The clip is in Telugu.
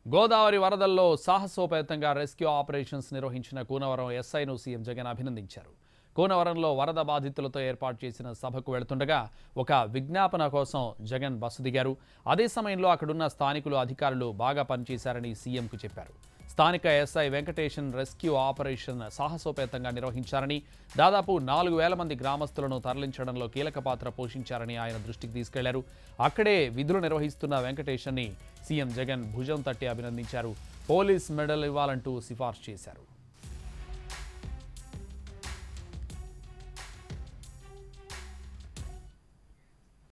గోదావరి వరదల్లో సాహసోపేతంగా రెస్క్యూ ఆపరేషన్స్ నిర్వహించిన కూనవరం ఎస్ఐను సీఎం జగన్ అభినందించారు కూనవరంలో వరద బాధితులతో ఏర్పాటు చేసిన సభకు వెళుతుండగా ఒక విజ్ఞాపన కోసం జగన్ బస్సు దిగారు అదే సమయంలో అక్కడున్న స్థానికులు అధికారులు బాగా పనిచేశారని సీఎంకు చెప్పారు స్థానిక ఎస్ఐ వెంకటేషన్ రెస్క్యూ ఆపరేషన్ సాహసోపేతంగా నిర్వహించారని దాదాపు నాలుగు వేల మంది గ్రామస్తులను తరలించడంలో కీలక పాత్ర పోషించారని ఆయన దృష్టికి తీసుకెళ్లారు అక్కడే విధులు నిర్వహిస్తున్న వెంకటేషన్ని సీఎం జగన్ భుజం తట్టి అభినందించారు పోలీస్ మెడల్ ఇవ్వాలంటూ సిఫార్సు చేశారు